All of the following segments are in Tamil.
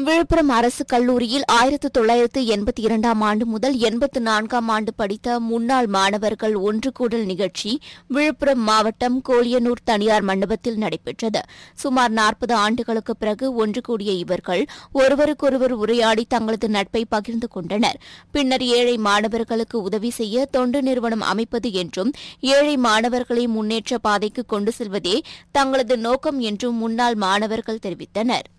விழுப்புரம் அரசு கல்லூரியில் ஆயிரத்து தொள்ளாயிரத்து எண்பத்தி இரண்டாம் ஆண்டு முதல் எண்பத்து நான்காம் ஆண்டு படித்த முன்னாள் மாணவர்கள் ஒன்று கூடல் நிகழ்ச்சி விழுப்புரம் மாவட்டம் கோலியனூர் தனியார் மண்டபத்தில் நடைபெற்றது சுமார் நாற்பது ஆண்டுகளுக்கு பிறகு ஒன்று கூடிய இவர்கள் ஒருவருக்கொருவர் உரையாடி தங்களது நட்பை பகிர்ந்து கொண்டனர் பின்னர் ஏழை மாணவர்களுக்கு உதவி செய்ய தொண்டு நிறுவனம் அமைப்பது என்றும் ஏழை மாணவர்களை முன்னேற்ற பாதைக்கு கொண்டு செல்வதே தங்களது நோக்கம் என்றும் முன்னாள் மாணவர்கள் தெரிவித்தனர்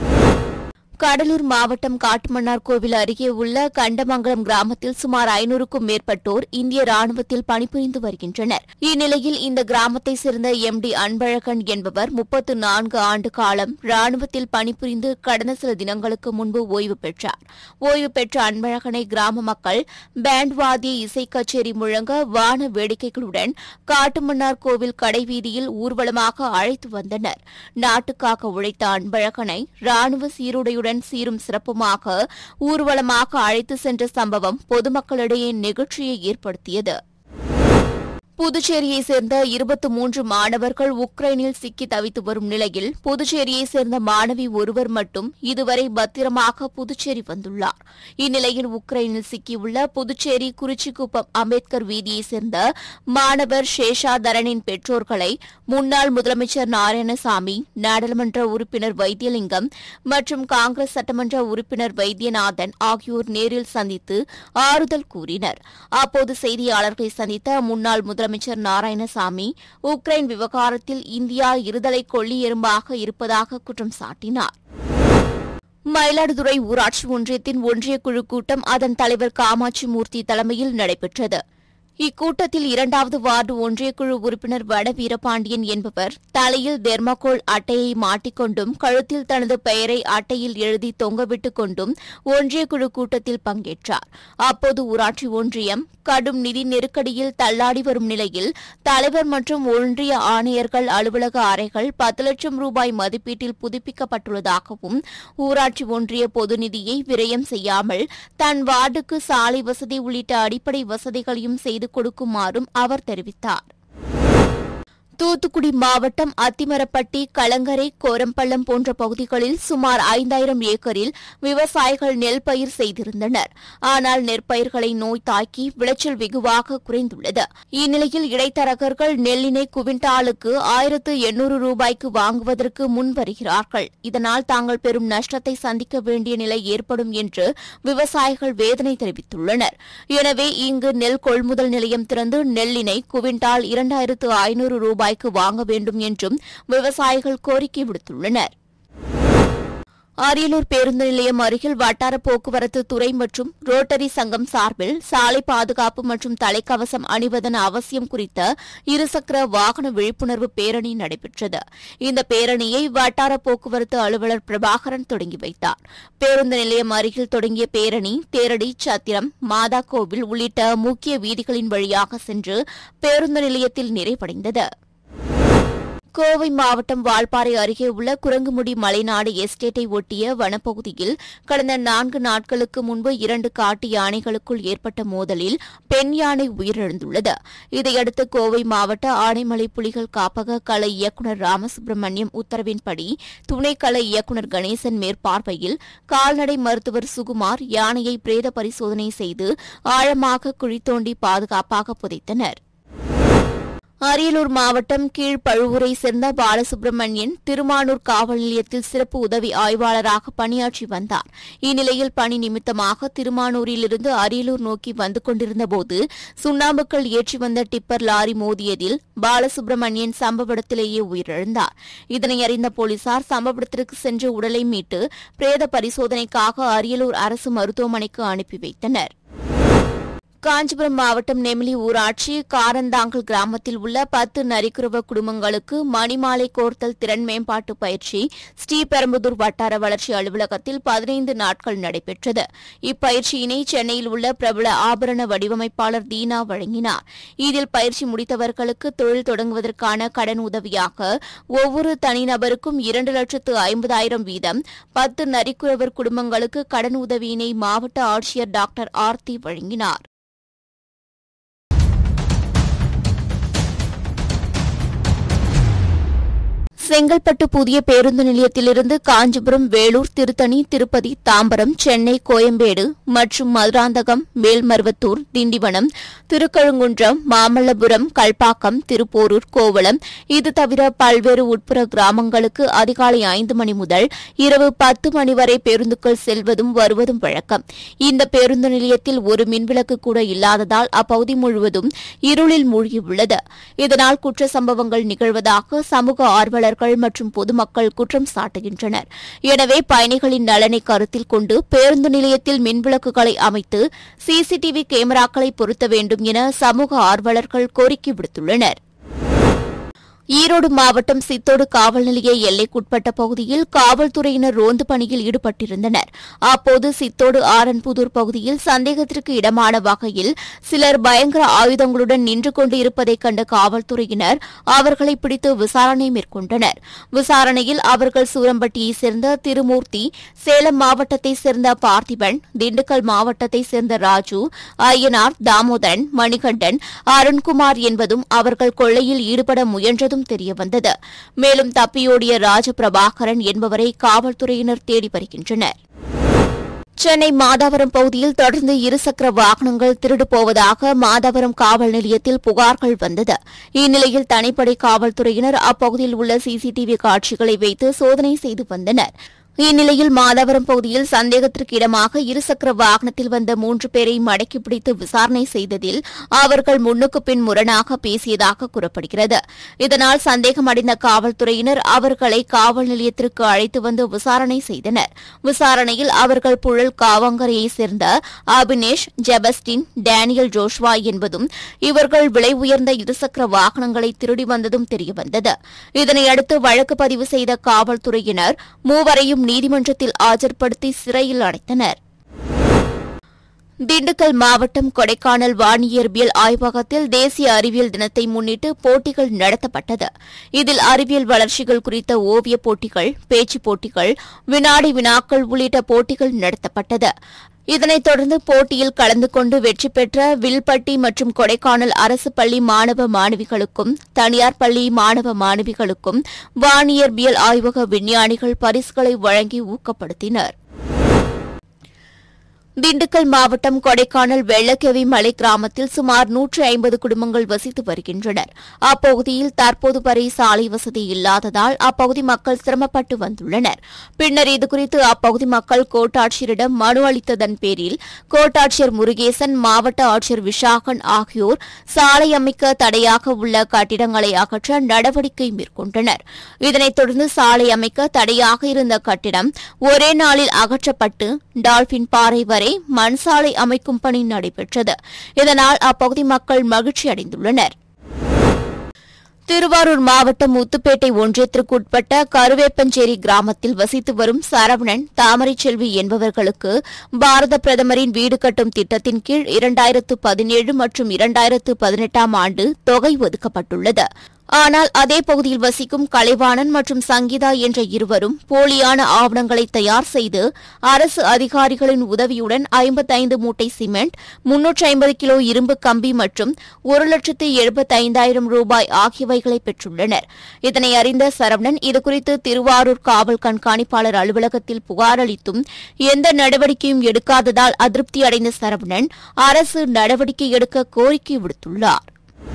கடலூர் மாவட்டம் காட்டுமன்னார் கோவில் அருகே உள்ள கண்டமங்கலம் கிராமத்தில் சுமார் ஐநூறுக்கும் மேற்பட்டோர் இந்திய ராணுவத்தில் பணிபுரிந்து வருகின்றனர் இந்நிலையில் இந்த கிராமத்தை சேர்ந்த எம் டி அன்பழகன் என்பவர் முப்பத்து நான்கு ஆண்டு காலம் ராணுவத்தில் பணிபுரிந்து கடந்த சில தினங்களுக்கு முன்பு ஓய்வு பெற்றார் ஓய்வு பெற்ற அன்பழகனை கிராம மக்கள் பேண்ட் வாத்திய இசை கச்சேரி முழங்க வான வேடிக்கைகளுடன் காட்டுமன்னார் கோவில் கடைவீதியில் ஊர்வலமாக அழைத்து வந்தனர் நாட்டுக்காக உழைத்த அன்பழகனை ராணுவ சீருடையுடன் சீரும் சிறப்புமாக ஊர்வலமாக அழைத்து சென்ற சம்பவம் பொதுமக்களிடையே நெகிழ்ச்சியை ஏற்படுத்தியது புதுச்சேரியைச் சேர்ந்த இருபத்தி மூன்று மாணவர்கள் உக்ரைனில் சிக்கி தவித்து வரும் நிலையில் புதுச்சேரியைச் சேர்ந்த மாணவி ஒருவர் மட்டும் இதுவரை பத்திரமாக புதுச்சேரி வந்துள்ளார் இந்நிலையில் உக்ரைனில் சிக்கியுள்ள புதுச்சேரி குறிச்சிக்குப்பம் அம்பேத்கர் வீதியைச் சேர்ந்த மாணவர் சேஷாதரனின் பெற்றோர்களை முன்னாள் முதலமைச்சர் நாராயணசாமி நாடாளுமன்ற உறுப்பினர் வைத்தியலிங்கம் மற்றும் காங்கிரஸ் சட்டமன்ற உறுப்பினர் வைத்தியநாதன் ஆகியோர் நேரில் சந்தித்து ஆறுதல் கூறினர் அப்போது செய்தியாளர்களை சந்தித்த முன்னாள் முதலமைச்சர் நாராயணசாமி உக்ரைன் விவகாரத்தில் இந்தியா இருதலை கொள்ளி எறும்பாக இருப்பதாக குற்றம் சாட்டினார் மயிலாடுதுறை ஊராட்சி ஒன்றியத்தின் ஒன்றிய குழு கூட்டம் அதன் தலைவர் காமாட்சி மூர்த்தி தலைமையில் நடைபெற்றது இக்கூட்டத்தில் இரண்டாவது வார்டு ஒன்றியக்குழு உறுப்பினர் வட வீரபாண்டியன் என்பவர் தலையில் தெர்மாகோல் அட்டையை மாட்டிக்கொண்டும் கழுத்தில் தனது பெயரை அட்டையில் எழுதி தொங்கவிட்டுக் கொண்டும் ஒன்றியக்குழு கூட்டத்தில் பங்கேற்றார் அப்போது ஊராட்சி ஒன்றியம் கடும் நிதி நெருக்கடியில் தள்ளாடி வரும் நிலையில் தலைவர் மற்றும் ஒன்றிய ஆணையர்கள் அலுவலக அறைகள் பத்து லட்சம் ரூபாய் மதிப்பீட்டில் புதுப்பிக்கப்பட்டுள்ளதாகவும் ஊராட்சி ஒன்றிய பொது நிதியை விரயம் செய்யாமல் தன் வார்டுக்கு சாலை வசதி உள்ளிட்ட அடிப்படை வசதிகளையும் செய்து கொடுக்குமாறும் அவர் தெரிவித்தார் தூத்துக்குடி மாவட்டம் அத்திமரப்பட்டி கலங்கரை கோரம்பள்ளம் போன்ற பகுதிகளில் சுமார் ஐந்தாயிரம் ஏக்கரில் விவசாயிகள் நெல் பயிர் செய்திருந்தனர் ஆனால் நெற்பயிர்களை நோய் தாக்கி விளைச்சல் வெகுவாக குறைந்துள்ளது இந்நிலையில் இடைத்தரகர்கள் நெல்லினை குவிண்டாலுக்கு ஆயிரத்து எண்ணூறு ரூபாய்க்கு வாங்குவதற்கு முன் வருகிறார்கள் இதனால் தாங்கள் பெரும் நஷ்டத்தை சந்திக்க வேண்டிய நிலை ஏற்படும் என்று விவசாயிகள் வேதனை தெரிவித்துள்ளனர் எனவே இங்கு நெல் கொள்முதல் நிலையம் திறந்து நெல்லினை குவிண்டால் இரண்டாயிரத்து ஐநூறு ரூபாய்க்கு வாங்க வேண்டும் என்றும் விவசாயிகள் கோரிக்கை விடுத்துள்ளனர் அரியலூர் பேருந்து நிலையம் அருகில் வட்டார போக்குவரத்து துறை மற்றும் ரோட்டரி சங்கம் சார்பில் சாலை பாதுகாப்பு மற்றும் தலைக்கவசம் அணிவதன் அவசியம் குறித்த இருசக்கர வாகன விழிப்புணர்வு பேரணி நடைபெற்றது இந்த பேரணியை வட்டார போக்குவரத்து அலுவலர் பிரபாகரன் தொடங்கி வைத்தார் பேருந்து நிலையம் அருகில் தொடங்கிய பேரணி தேரடி சத்திரம் மாதா கோவில் உள்ளிட்ட முக்கிய வீதிகளின் வழியாக சென்று பேருந்து நிலையத்தில் நிறைவடைந்தது கோவை மாவட்டம் வால்பாறை அருகே உள்ள குரங்குமுடி மலைநாடு எஸ்டேட்டை ஒட்டிய வனப்பகுதியில் கடந்த நான்கு நாட்களுக்கு முன்பு இரண்டு காட்டு யானைகளுக்குள் ஏற்பட்ட மோதலில் பெண் யானை உயிரிழந்துள்ளது இதையடுத்து கோவை மாவட்ட ஆனைமலை புலிகள் காப்பக கள இயக்குநர் ராமசுப்பிரமணியம் உத்தரவின்படி துணை கள இயக்குநர் கணேசன் மேற்பார்வையில் கால்நடை மருத்துவர் சுகுமார் யானையை பிரேத பரிசோதனை செய்து ஆழமாக குழி தோண்டி பாதுகாப்பாக புதைத்தனர் அரியலூர் மாவட்டம் கீழ்பழுவூரை சேர்ந்த பாலசுப்ரமணியன் திருமானூர் காவல் நிலையத்தில் சிறப்பு உதவி ஆய்வாளராக பணியாற்றி வந்தார் இந்நிலையில் பணி நிமித்தமாக திருமானூரிலிருந்து அரியலூர் நோக்கி வந்து கொண்டிருந்தபோது சுண்ணாம்புக்கள் ஏற்றி வந்த டிப்பர் லாரி மோதியதில் பாலசுப்ரமணியன் சம்பவ இடத்திலேயே உயிரிழந்தார் இதனை அறிந்த போலீசார் சம்பவ இடத்திற்கு சென்று உடலை மீட்டு பிரேத பரிசோதனைக்காக அரியலூர் அரசு மருத்துவமனைக்கு அனுப்பி வைத்தனர் காஞ்சிபுரம் மாவட்டம் நெமிலி ஊராட்சி காரந்தாங்கல் கிராமத்தில் உள்ள பத்து நரிக்குறவ குடும்பங்களுக்கு மணிமாலை கோர்த்தல் திறன் மேம்பாட்டு பயிற்சி ஸ்ரீபெரும்புதூர் வட்டார வளர்ச்சி அலுவலகத்தில் பதினைந்து நாட்கள் நடைபெற்றது இப்பயிற்சியினை சென்னையில் உள்ள பிரபல ஆபரண வடிவமைப்பாளர் தீனா வழங்கினார் இதில் பயிற்சி முடித்தவர்களுக்கு தொழில் தொடங்குவதற்கான கடன் உதவியாக ஒவ்வொரு தனிநபருக்கும் இரண்டு லட்சத்து ஐம்பதாயிரம் வீதம் பத்து நரிக்குறவர் குடும்பங்களுக்கு கடன் உதவியினை மாவட்ட ஆட்சியர் டாக்டர் ஆர்த்தி வழங்கினார் செங்கல்பட்டு புதிய பேருந்து நிலையத்திலிருந்து காஞ்சிபுரம் வேலூர் திருத்தணி திருப்பதி தாம்பரம் சென்னை கோயம்பேடு மற்றும் மதுராந்தகம் மேல்மருவத்தூர் திண்டிவனம் திருக்கழுங்குன்றம் மாமல்லபுரம் கல்பாக்கம் திருப்போரூர் கோவளம் இது தவிர பல்வேறு உட்புற கிராமங்களுக்கு அதிகாலை ஐந்து மணி முதல் இரவு பத்து மணி வரை பேருந்துகள் செல்வதும் வருவதும் வழக்கம் இந்த பேருந்து நிலையத்தில் ஒரு மின்விளக்கு கூட இல்லாததால் அப்பகுதி முழுவதும் இருளில் மூழ்கியுள்ளது இதனால் குற்ற சம்பவங்கள் நிகழ்வதாக சமூக ஆர்வலர்கள் மற்றும் பொதுமக்கள் குற்றம் சாட்டுகின்றனர் எனவே பயணிகளின் நலனை கருத்தில் கொண்டு பேருந்து நிலையத்தில் மின்விளக்குகளை அமைத்து சிசிடிவி கேமராக்களை பொருத்த வேண்டும் என சமூக ஆர்வலர்கள் கோரிக்கை விடுத்துள்ளனர் ஈரோடு மாவட்டம் சித்தோடு காவல் நிலைய எல்லைக்குட்பட்ட பகுதியில் காவல்துறையினர் ரோந்து பணியில் ஈடுபட்டிருந்தனர் அப்போது சித்தோடு ஆரன்புதூர் பகுதியில் சந்தேகத்திற்கு இடமான வகையில் சிலர் பயங்கர ஆயுதங்களுடன் நின்று கொண்டு இருப்பதைக் கண்ட காவல்துறையினர் அவர்களை பிடித்து விசாரணை மேற்கொண்டனர் விசாரணையில் அவர்கள் சூரம்பட்டியைச் சேர்ந்த திருமூர்த்தி சேலம் மாவட்டத்தைச் சேர்ந்த பார்த்திபன் திண்டுக்கல் மாவட்டத்தைச் சேர்ந்த ராஜு ஐயனார் தாமோதரன் மணிகண்டன் அருண்குமார் என்பதும் அவர்கள் கொள்ளையில் ஈடுபட முயன்றதும் தெரியவந்தது மேலும் தப்பியோடிய ராஜபிரபாகரன் என்பவரை காவல்துறையினர் தேடி வருகின்றனர் சென்னை மாதாவரம் பகுதியில் தொடர்ந்து இருசக்கர வாகனங்கள் திருடு போவதாக மாதாவரம் காவல் நிலையத்தில் புகார்கள் வந்தது இந்நிலையில் தனிப்படை காவல்துறையினர் அப்பகுதியில் உள்ள சிசிடிவி காட்சிகளை வைத்து சோதனை செய்து வந்தனர் இந்நிலையில் மாதவரம் பகுதியில் சந்தேகத்திற்கு இடமாக இருசக்கர வாகனத்தில் வந்த மூன்று பேரை மடக்கி பிடித்து விசாரணை செய்ததில் அவர்கள் முன்னுக்கு பின் முரணாக பேசியதாக கூறப்படுகிறது இதனால் சந்தேகமடைந்த காவல்துறையினர் அவர்களை காவல் நிலையத்திற்கு அழைத்து வந்து விசாரணை செய்தனர் விசாரணையில் அவர்கள் புழல் காவங்கரையைச் சேர்ந்த அபினேஷ் ஜெபஸ்டின் டேனியல் ஜோஷ்வா என்பதும் இவர்கள் விலை உயர்ந்த இருசக்கர வாகனங்களை திருடி வந்ததும் தெரியவந்தது இதனையடுத்து வழக்கு பதிவு செய்த காவல்துறையினர் மூவரையும் நீதிமன்றத்தில் ஆஜர்படுத்தி சிறையில் அடைத்தனர் திண்டுக்கல் மாவட்டம் கொடைக்கானல் வானியற்பியல் ஆய்வகத்தில் தேசிய அறிவியல் தினத்தை முன்னிட்டு போட்டிகள் நடத்தப்பட்டது இதில் அறிவியல் வளர்ச்சிகள் குறித்த ஓவியப் போட்டிகள் பேச்சுப் போட்டிகள் வினாடி வினாக்கள் உள்ளிட்ட போட்டிகள் நடத்தப்பட்டது இதனைத் தொடர்ந்து போட்டியில் கலந்து கொண்டு வெற்றி பெற்ற வில்பட்டி மற்றும் கொடைக்கானல் அரசு பள்ளி மாணவ மாணவிகளுக்கும் தனியார் பள்ளி மாணவ மாணவிகளுக்கும் வானியற்பியல் ஆய்வக விஞ்ஞானிகள் பரிசுகளை வழங்கி ஊக்கப்படுத்தினர் திண்டுக்கல் மாவட்டம் கொடைக்கானல் வெள்ளக்கேவி மலை கிராமத்தில் சுமார் நூற்று ஐம்பது குடும்பங்கள் வசித்து வருகின்றனர் அப்பகுதியில் தற்போது வரை சாலை வசதி இல்லாததால் அப்பகுதி மக்கள் சிரமப்பட்டு வந்துள்ளனர் பின்னர் இதுகுறித்து அப்பகுதி மக்கள் கோட்டாட்சியரிடம் மனு அளித்ததன் பேரில் கோட்டாட்சியர் முருகேசன் மாவட்ட ஆட்சியர் விஷாகன் ஆகியோர் சாலை அமைக்க தடையாக உள்ள கட்டிடங்களை அகற்ற நடவடிக்கை மேற்கொண்டனர் இதனைத் தொடர்ந்து சாலை அமைக்க தடையாக இருந்த கட்டிடம் ஒரே நாளில் அகற்றப்பட்டு டால்பின் பாறை வரை மண் சாலை அமைக்கும் பணி நடைபெற்றது இதனால் அப்பகுதி மக்கள் மகிழ்ச்சி அடைந்துள்ளனர் திருவாரூர் மாவட்டம் முத்துப்பேட்டை ஒன்றியத்திற்குட்பட்ட கருவேப்பஞ்சேரி கிராமத்தில் வசித்து வரும் சரவணன் தாமரைச்செல்வி என்பவர்களுக்கு பாரத பிரதமரின் வீடு கட்டும் திட்டத்தின் கீழ் இரண்டாயிரத்து பதினேழு மற்றும் இரண்டாயிரத்து பதினெட்டாம் ஆண்டு தொகை ஒதுக்கப்பட்டுள்ளது ஆனால் அதே பகுதியில் வசிக்கும் கலைவாணன் மற்றும் சங்கீதா என்ற இருவரும் போலியான ஆவணங்களை தயார் செய்து அரசு அதிகாரிகளின் உதவியுடன் ஐம்பத்தைந்து மூட்டை சிமெண்ட் முன்னூற்றி ஐம்பது கிலோ இரும்பு கம்பி மற்றும் ஒரு லட்சத்து எழுபத்தைந்தாயிரம் ரூபாய் ஆகியவைகளை பெற்றுள்ளனர் இதனை அறிந்த சரவணன் இதுகுறித்து திருவாரூர் காவல் கண்காணிப்பாளர் அலுவலகத்தில் புகார் அளித்தும் எந்த நடவடிக்கையும் எடுக்காததால் அதிருப்தி அடைந்த சரவணன் அரசு நடவடிக்கை எடுக்க கோரிக்கை விடுத்துள்ளார்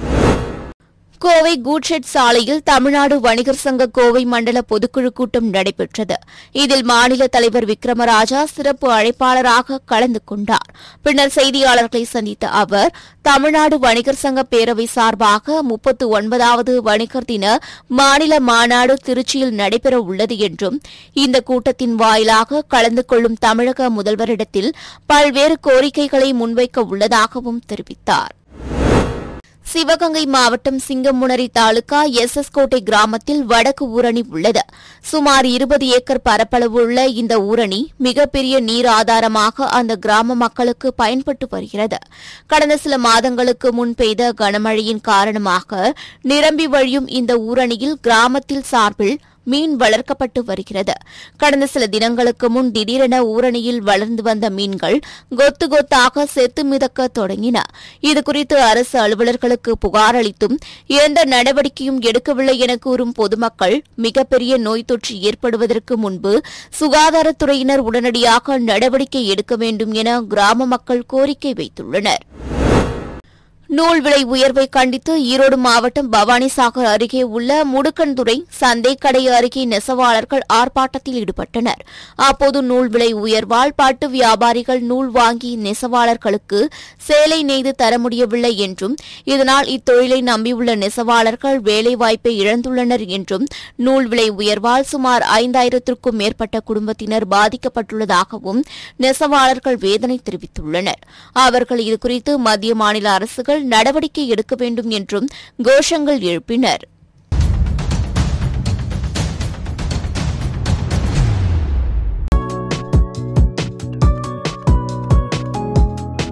கோவை கூட்ஷெட் சாலையில் தமிழ்நாடு வணிகர் சங்க கோவை மண்டல பொதுக்குழு கூட்டம் நடைபெற்றது இதில் மாநில தலைவர் விக்ரமராஜா சிறப்பு அழைப்பாளராக கலந்து கொண்டார் பின்னர் செய்தியாளர்களை சந்தித்த அவர் தமிழ்நாடு வணிகர் சங்க பேரவை சார்பாக முப்பத்து ஒன்பதாவது வணிகர் தின மாநில மாநாடு திருச்சியில் நடைபெற உள்ளது என்றும் இந்த கூட்டத்தின் வாயிலாக கலந்து கொள்ளும் தமிழக முதல்வரிடத்தில் பல்வேறு கோரிக்கைகளை முன்வைக்க உள்ளதாகவும் தெரிவித்தார் சிவகங்கை மாவட்டம் சிங்கமுனரி தாலுகா எஸ் எஸ் கோட்டை கிராமத்தில் வடக்கு ஊரணி உள்ளது சுமார் இருபது ஏக்கர் பரப்பளவு உள்ள இந்த ஊரணி மிகப்பெரிய நீர் ஆதாரமாக அந்த கிராம மக்களுக்கு பயன்பட்டு வருகிறது கடந்த சில மாதங்களுக்கு முன் பெய்த கனமழையின் காரணமாக நிரம்பி வழியும் இந்த ஊரணியில் கிராமத்தில் சார்பில் மீன் வளர்க்கப்பட்டு வருகிறது கடந்த சில தினங்களுக்கு முன் திடீரென ஊரணியில் வளர்ந்து வந்த மீன்கள் கொத்து கொத்தாக செத்து மிதக்க தொடங்கின இதுகுறித்து அரசு அலுவலர்களுக்கு புகார் அளித்தும் எந்த நடவடிக்கையும் எடுக்கவில்லை என கூறும் பொதுமக்கள் மிகப்பெரிய நோய் தொற்று ஏற்படுவதற்கு முன்பு சுகாதாரத்துறையினர் உடனடியாக நடவடிக்கை எடுக்க வேண்டும் என கிராம மக்கள் கோரிக்கை வைத்துள்ளனர் நூல் விலை உயர்வை கண்டித்து ஈரோடு மாவட்டம் பவானிசாகர் அருகே உள்ள முடுக்கன்துறை சந்தைக்கடை அருகே நெசவாளர்கள் ஆர்ப்பாட்டத்தில் ஈடுபட்டனர் அப்போது நூல் விலை உயர்வால் பட்டு வியாபாரிகள் நூல் வாங்கி நெசவாளர்களுக்கு சேலை நெய்து தர முடியவில்லை என்றும் இதனால் இத்தொழிலை நம்பியுள்ள நெசவாளர்கள் வேலைவாய்ப்பை இழந்துள்ளனர் என்றும் நூல் விலை உயர்வால் சுமார் ஐந்தாயிரத்திற்கும் மேற்பட்ட குடும்பத்தினர் பாதிக்கப்பட்டுள்ளதாகவும் நெசவாளர்கள் வேதனை தெரிவித்துள்ளனர் அவர்கள் இதுகுறித்து மத்திய மாநில அரசுகள் நடவடிக்கை எடுக்க வேண்டும் என்றும் கோஷங்கள் எழுப்பினர்